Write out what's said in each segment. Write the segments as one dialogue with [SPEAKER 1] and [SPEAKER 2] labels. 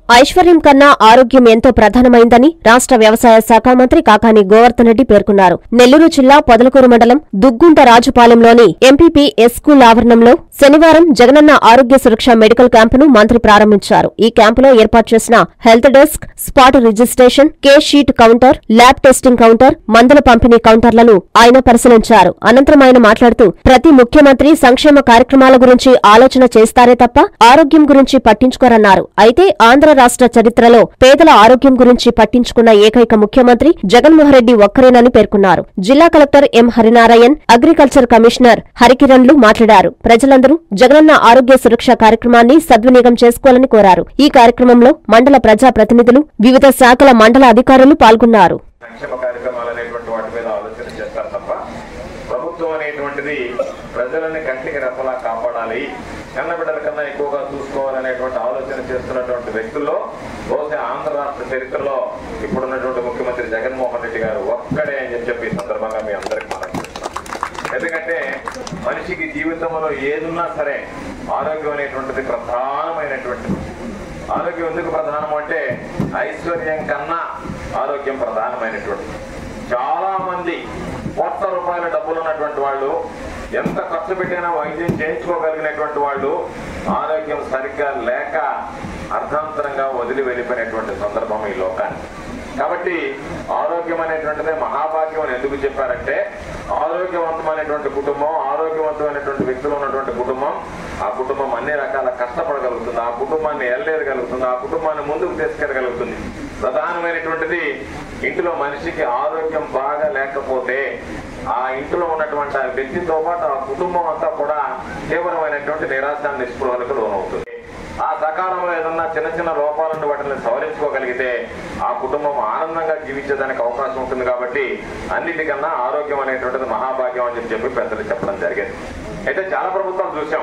[SPEAKER 1] ఐశ్వర్యం కన్నా ఆరోగ్యం ఎంతో ప్రధానమైందని రాష్ట్ర వ్యవసాయ శాఖ మంత్రి కాకాని గోవర్ధన్ రెడ్డి పేర్కొన్నారు నెల్లూరు జిల్లా పొదలకూరు మండలం దుగ్గుంట రాజుపాలెంలోని ఎంపీపీ ఎస్ స్కూల్ ఆవరణంలో శనివారం జగనన్న ఆరోగ్య సురక్ష మెడికల్ క్యాంపును మంత్రి ప్రారంభించారు ఈ క్యాంపులో ఏర్పాటు చేసిన health desk spot registration K sheet counter lab testing counter మందుల పంపిణీ కౌంటర్లను ఆయన పరిశీలించారు అనంతరం ఆయన మాట్లాడుతూ ప్రతి ముఖ్యమంత్రి సంక్షేమ కార్యక్రమాల గురించి ఆలోచన చేస్తారే తప్ప ఆరోగ్యం గురించి పట్టించుకోరన్నారు అయితే ఆంధ్ర రాష్ట్ర చరిత్రలో పేదల ఆరోగ్యం గురించి పట్టించుకున్న ఏకైక ముఖ్యమంత్రి జగన్మోహన్ రెడ్డి ఒక్కరేనని పేర్కొన్నారు జిల్లా collector M Harinarayan agriculture commissioner హరికిరణ్లు మాట్లాడారు ప్రజలందరూ జగనన్న ఆరోగ్య సురక్ష కార్యక్రమాన్ని సద్వినియోగం చేసుకోవాలని కోరారు ఈ కార్యక్రమంలో మండల ప్రజా ప్రతినిధులు వివిధ శాఖల మండల అధికారులు పాల్గొన్నారు
[SPEAKER 2] సంక్షేమ కార్యక్రమాలు అనేటువంటి వాటి మీద ఆలోచన చేస్తారు తప్ప ప్రభుత్వం అనేటువంటిది ప్రజలని కంటికి రెప్పలా కాపాడాలి కన్న బిడ్డల కన్నా ఎక్కువగా చూసుకోవాలనేటువంటి ఆలోచన చేస్తున్నటువంటి వ్యక్తుల్లో బహుశా ఆంధ్ర రాష్ట్ర చరిత్రలో ఇప్పుడున్నటువంటి ముఖ్యమంత్రి జగన్మోహన్ రెడ్డి గారు ఒక్కడే అని చెప్పి ఈ సందర్భంగా మీ అందరికి మనం చేస్తున్నాం ఎందుకంటే మనిషికి జీవితంలో ఏదున్నా సరే ఆరోగ్యం అనేటువంటిది ప్రధానమైనటువంటిది ఆరోగ్యం ఎందుకు ప్రధానం అంటే ఐశ్వర్యం కన్నా ఆరోగ్యం ప్రధానమైనటువంటి చాలా మంది కోట్ల రూపాయల డబ్బులు ఉన్నటువంటి వాళ్ళు ఎంత ఖర్చు పెట్టినా వైద్యం చేయించుకోగలిగినటువంటి వాళ్ళు ఆరోగ్యం సరిగ్గా లేక అర్ధాంతరంగా వదిలి వెళ్ళిపోయినటువంటి సందర్భం ఈ లోకాన్ని కాబట్టి ఆరోగ్యం అనేటువంటిదే మహాభాగ్యం అని ఎందుకు చెప్పారంటే ఆరోగ్యవంతమైనటువంటి కుటుంబం ఆరోగ్యవంతమైనటువంటి వ్యక్తులు ఉన్నటువంటి కుటుంబం ఆ కుటుంబం అన్ని రకాల కష్టపడగలుగుతుంది ఆ కుటుంబాన్ని ఎల్లేయగలుగుతుంది ఆ కుటుంబాన్ని ముందుకు తీసుకెళ్ళగలుగుతుంది ప్రధానమైనటువంటిది ఇంటిలో మనిషికి ఆరోగ్యం బాగా లేకపోతే ఆ ఇంట్లో ఉన్నటువంటి ఆ వ్యక్తితో పాటు ఆ కుటుంబం అంతా కూడా తీవ్రమైనటువంటి నిరాశ నిస్పృహలకు లోనవుతుంది ఆ సకాలంలో ఏదన్నా చిన్న చిన్న లోపాలను వాటిని సవరించుకోగలిగితే ఆ కుటుంబం ఆనందంగా జీవించేదానికి అవకాశం ఉంటుంది కాబట్టి అన్నిటికన్నా ఆరోగ్యం అనేటువంటిది మహాభాగ్యం అని చెప్పి పెద్దలు చెప్పడం జరిగింది అయితే చాలా ప్రభుత్వాలు చూసాం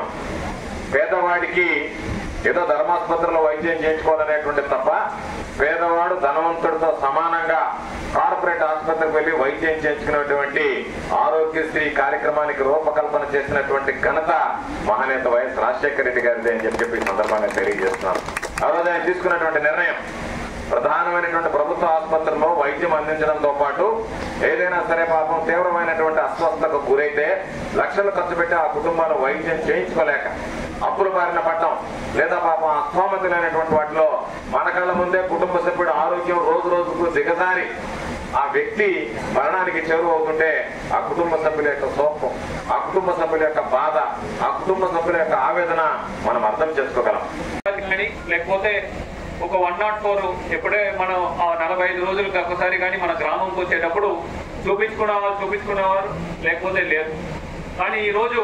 [SPEAKER 2] పేదవాడికి ఏదో ధర్మాసుపత్రిలో వైద్యం చేయించుకోవాలనేటువంటి తప్ప పేదవాడు ధనవంతుడితో సమానంగా కార్పొరేట్ ఆసుపత్రికి వెళ్లి వైద్యం చేయించుకునేటువంటి ఆరోగ్యశ్రీ కార్యక్రమానికి రూపకల్పన చేసినటువంటి ఘనత మహానేత వైఎస్ రాజశేఖర రెడ్డి గారిది అని చెప్పి చెప్పి ఈ సందర్భంగా తెలియజేస్తున్నాను ఆ రోజు ఆయన తీసుకున్నటువంటి నిర్ణయం ప్రధానమైనటువంటి ప్రభుత్వ ఆసుపత్రుల్లో వైద్యం అందించడంతో పాటు ఏదైనా సరే పాపం తీవ్రమైనటువంటి అస్వస్థతకు గురైతే లక్షలు ఖర్చు పెట్టి ఆ కుటుంబాలు వైద్యం చేయించుకోలేక అప్పుల బారిన పడటం లేదా పాపం అస్తోమత లేనటువంటి వాటిలో మన కళ్ళ ముందే కుటుంబ సభ్యుడు ఆరోగ్యం రోజు రోజుకు దిగజారి ఆ వ్యక్తి మరణానికి చేరువ అవుతుంటే ఆ కుటుంబ సభ్యుల యొక్క శోకం ఆ కుటుంబ సభ్యుల యొక్క బాధ ఆ కుటుంబ సభ్యుల యొక్క ఆవేదన మనం అర్థం చేసుకోగలం
[SPEAKER 3] కానీ లేకపోతే ఒక వన్ నాట్ ఫోర్ ఎప్పుడే మనం ఆ నలభై ఐదు రోజులకు ఒకసారి కానీ మన గ్రామంకి వచ్చేటప్పుడు చూపించుకునేవారు చూపించుకునేవారు లేకపోతే లేదు కానీ ఈరోజు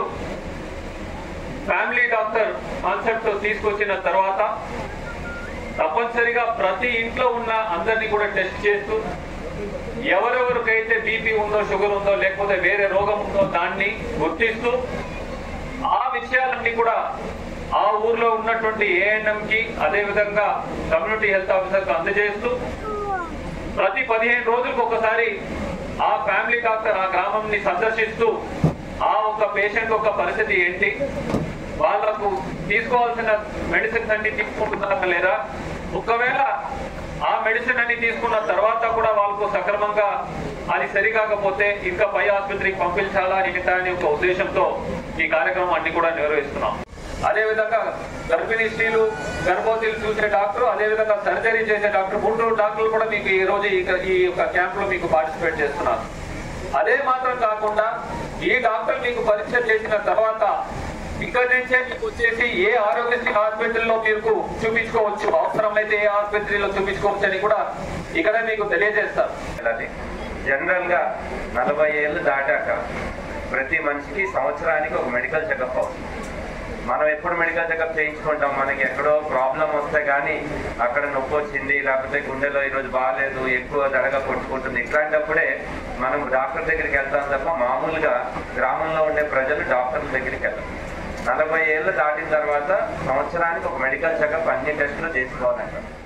[SPEAKER 3] ఫ్యామిలీ డాక్టర్ కాన్సెప్ట్ తీసుకొచ్చిన తర్వాత తప్పనిసరిగా ప్రతి ఇంట్లో ఉన్న అందరినీ కూడా టెస్ట్ చేస్తూ ఎవరెవరికైతే బీపీ ఉందో షుగర్ ఉందో లేకపోతే వేరే రోగం ఉందో దాన్ని గుర్తిస్తూ ఆ విషయాలన్నీ కూడా ఆ ఊర్లో ఉన్నటువంటి ఏఎన్ఎం కి అదే విధంగా కమ్యూనిటీ హెల్త్ ఆఫీసర్ కి అందజేస్తూ ప్రతి పదిహేను రోజులకు ఒకసారి ఆ ఫ్యామిలీ డాక్టర్ ఆ గ్రామంని సందర్శిస్తూ ఆ ఒక పేషెంట్ యొక్క పరిస్థితి ఏంటి వాళ్ళకు తీసుకోవాల్సిన మెడిసిన్స్ అన్ని తీసుకుంటున్నారా లేదా ఒకవేళ ఆ మెడిసిన్ అన్ని తీసుకున్న తర్వాత కూడా వాళ్ళకు సక్రమంగా అది సరికాకపోతే ఇంకా పై ఆసుపత్రికి పంపించాలా ఏంటా అనే ఒక ఉద్దేశంతో ఈ కార్యక్రమం అన్ని కూడా నిర్వహిస్తున్నాం అదే విధంగా గర్భిణీ స్త్రీలు గర్భవతులు చూసే డాక్టర్ అదే విధంగా సర్జరీ చేసే డాక్టర్ గుంటూరు డాక్టర్లు కూడా మీకు ఈ రోజు ఈ- ఈ యొక్క క్యాంప్ లో మీకు పార్టిసిపేట్ చేస్తున్నారు అదే మాత్రం కాకుండా ఈ డాక్టర్ మీకు పరీక్ష చేసిన తర్వాత ఇక్కడ నుంచే మీకు వచ్చేసి ఏ ఆరోగ్యశ్రీ హాస్పిటల్లో మీకు చూపించుకోవచ్చు అవసరమైతే ఏ ఆసుపత్రిలో చూపించుకోవచ్చు అని కూడా ఇక్కడ మీకు తెలియజేస్తారు
[SPEAKER 4] అది జనరల్ గా నలభై ఏళ్ళు దాటాక ప్రతి మనిషికి సంవత్సరానికి ఒక మెడికల్ చెకప్ అవుతుంది మనం ఎప్పుడు మెడికల్ చెకప్ చేయించుకుంటాం మనకి ఎక్కడో ప్రాబ్లం వస్తే కానీ అక్కడ నొప్పి వచ్చింది లేకపోతే గుండెలో ఈరోజు బాగాలేదు ఎక్కువ దడగా కొట్టుకుంటుంది ఇట్లాంటప్పుడే మనం డాక్టర్ దగ్గరికి వెళ్తాం తప్ప మామూలుగా గ్రామంలో ఉండే ప్రజలు డాక్టర్ల దగ్గరికి వెళ్ళాం నలభై ఏళ్ళు దాటిన తర్వాత సంవత్సరానికి ఒక మెడికల్ చెకప్ అన్ని టెస్టులు చేసుకోవాలంట